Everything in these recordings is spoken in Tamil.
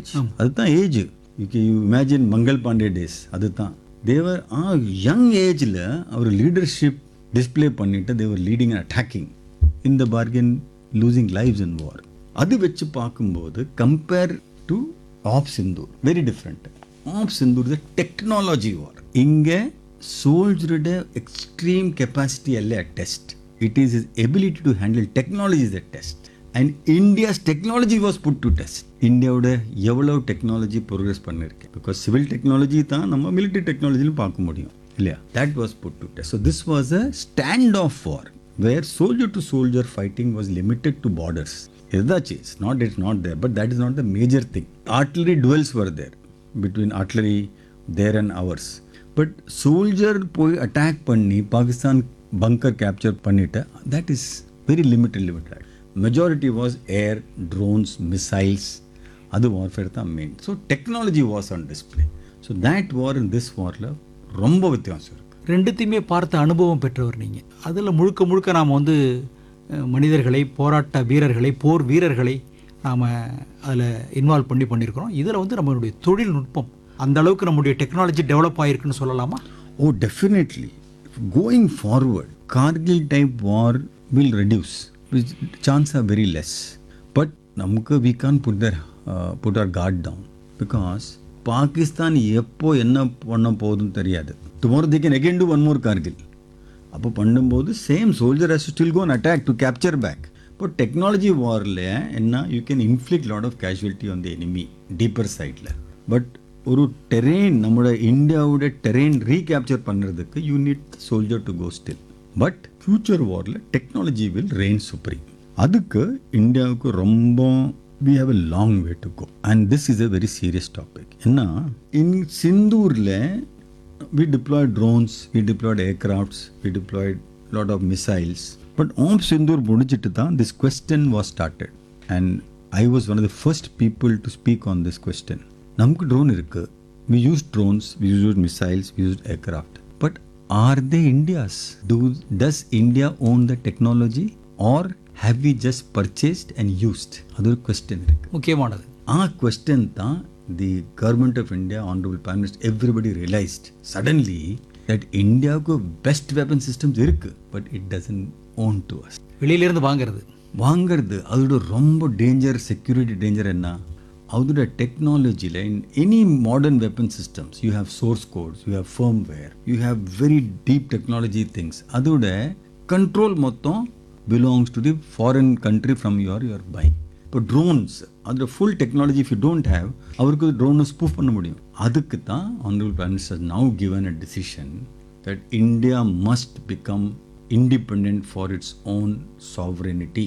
ஏஜ் அதுதான் age you you imagine Mangal Pandey days அதுதான் தேவர் ஆ யங் ஏஜில் அவர் லீடர்ஷிப் டிஸ்ப்ளே பண்ணிட்டு தேவர் லீடிங் அண்ட் அட்டாக்கிங் இந்த பார்கென் லூசிங் லைவ்ஸ் இன் வார் அது வச்சு பார்க்கும்போது compare to Op Sindoor very different Op Sindoor the technology war இங்கே சோல்ஜரோட எக்ஸ்ட்ரீம் கெப்பாசிட்டி அல்ல test it is is ability to handle technology is a test and India's technology was put to test இந்தியாவோட எவ்வளோ டெக்னாலஜி ப்ரோக்ரஸ் பண்ணிருக்கு பிகாஸ் சிவில் டெக்னாலஜி தான் நம்ம மிலிட்டரி டெக்னாலஜிலும் பார்க்க முடியும் இல்லையா that was put to test so this was a stand off war where soldier to soldier fighting was limited to borders எதாச்சு it's not it's not there but that is not the major thing artillery duels were there between artillery there and ours but soldier போய் அட்டாக் பண்ணி பாகிஸ்தான் பங்கர் கேப்சர் பண்ணிட்டு that is very limited limited majority was air drones missiles அது வார்ஃபேர் தான் main so technology was on display so that war in this வாரில் ரொம்ப வித்தியாசம் இருக்குது ரெண்டுத்தையுமே பார்த்த அனுபவம் பெற்றவர் நீங்கள் அதில் முழுக்க முழுக்க நாம் வந்து அஹ், மனிதர்களை போராட்ட வீரர்களை போர் வீரர்களை நாம் அதில் இன்வால்வ் பண்ணி பண்ணியிருக்கிறோம் இதில் வந்து நம்மளுடைய தொழில்நுட்பம் அந்த அளவுக்கு நம்முடைய டெக்னாலஜி டெவலப் ஆகிருக்குன்னு சொல்லலாமா Oh, definitely. Going forward, Kargil type war will reduce. Which chance are very less. But நமக்கு we can't put their uh, put our guard down because Pakistan எப்போ என்ன பண்ண போகுதுன்னு தெரியாது tomorrow they can again do one more Kargil அப்போ பண்ணும்போது same soldier has still go attack to capture back இப்போ டெக்னாலஜி வாரில் என்ன you can inflict lot of casualty on the enemy deeper சைடில் பட் ஒரு டெரெயின் நம்மளோட இந்தியாவோட டெரெயின் ரீகேப்சர் பண்ணுறதுக்கு you need soldier to go still but future வாரில் டெக்னாலஜி வில் ரெயின் சுப்ரீம் அதுக்கு இந்தியாவுக்கு ரொம்ப we have a long way to go and this is a very serious topic ஏன்னா in சிந்தூரில் we deployed drones, we deployed aircrafts, we deployed lot of missiles. But Om Sindur முடிச்சிட்டு தான் this question was started. And I was one of the first people to speak on this question. நமக்கு ட்ரோன் இருக்கு we used drones, we used missiles, we used aircraft. But are they India's? Do, does India own the technology or have we just purchased and used? அது ஒரு question இருக்கு முக்கியமானது a question to the government of India honourable prime minister everybody realised suddenly that ಇಂಡಿಯಾவுக்கு பெஸ்ட் வெப்பன் சிஸ்டம்ஸ் இருக்கு but it doesn't own to us வெளியிலேருந்து வாங்குறது வாங்கிறது அதோட ரொம்ப டேஞ்சர் செக்யூரிட்டி டேஞ்சர் என்ன அதோட டெக்னாலஜியில் in any modern weapon systems you have source codes you have firm where you have very deep technology things அதோட கண்ட்ரோல் மொத்தம் belongs to the foreign country from your your buy இப்போ ட்ரோன்ஸ் அதோட full technology if you don't have அவருக்கு ட்ரோனை ஸ்பூஃப் பண்ண முடியும் அதுக்கு தான் honourable prime minister now given a decision that India must become independent for its own sovereignty.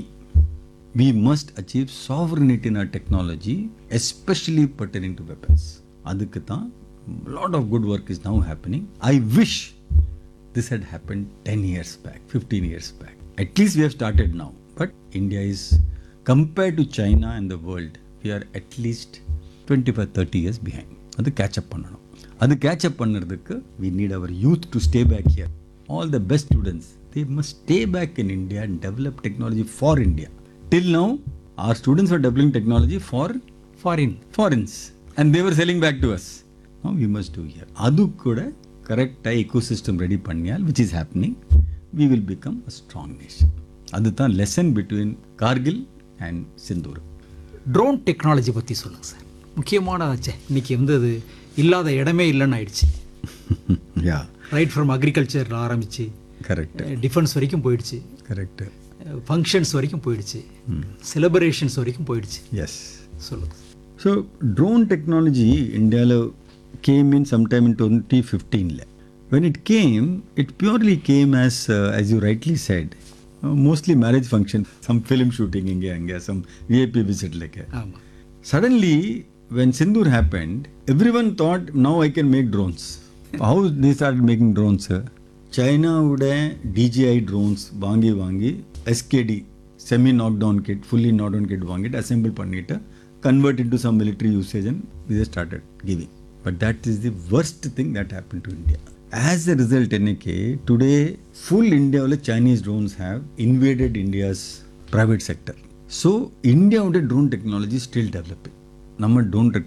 We must achieve sovereignty in our technology, especially pertaining to weapons. அதுக்கு தான் lot of good work is now happening. I wish this had happened 10 years back, 15 years back. At least we have started now. But India is, compared to China and the world, we are at least 25, 30 years behind. அது கேட்சப் பண்ணணும் அது கேட்சப் பண்ணுறதுக்கு we need our youth to stay back here. All the best students, they must stay back in India and develop technology for India. Till now, our students were developing technology for foreign foreigners and they were selling back to us. Now we must do here. அது கூட கரெக்டாக ecosystem ரெடி பண்ணியால் which is happening, we will become a strong nation. அதுதான் lesson between Kargil and Sindoor drone technology பற்றி சொல்லுங்கள் சார் முக்கியமானதாச்சே இன்னைக்கு வந்து அது இல்லாத இடமே இல்லைன்னு ஆயிடுச்சு யா ரைட் ஃப்ரம் அக்ரிகல்ச்சரில் ஆரம்பிச்சு கரெக்ட் டிஃபென்ஸ் வரைக்கும் போயிடுச்சு கரெக்ட் ஃபங்க்ஷன்ஸ் வரைக்கும் போயிடுச்சு செலிப்ரேஷன்ஸ் வரைக்கும் போயிடுச்சு எஸ் சொல்லுங்கள் ஸோ ட்ரோன் டெக்னாலஜி இந்தியாவில் came in sometime in twenty ஃபிஃப்டீனில் when it came it purely came as as you rightly said mostly marriage function some film shooting இங்கே அங்கே சம் விஐபி விசிட்லக்கு ஆமாம் Suddenly, when Sindur happened, everyone thought now I can make drones. How they started making drones? sir? சைனாவோட டிஜிஐ ட்ரோன்ஸ் வாங்கி வாங்கி SKD semi knock down kit fully knock down kit வாங்கிட்டு அசெம்பிள் பண்ணிட்டு convert into some military usage and இது started giving but that is the worst thing that happen to India as a result என்னைக்கு டுடே ஃபுல் இந்தியாவில் Chinese drones have invaded India's private sector so இந்தியாவோட ட்ரோன் டெக்னாலஜி ஸ்டில் டெவலப்பிங் நம்ம ட்ரோன்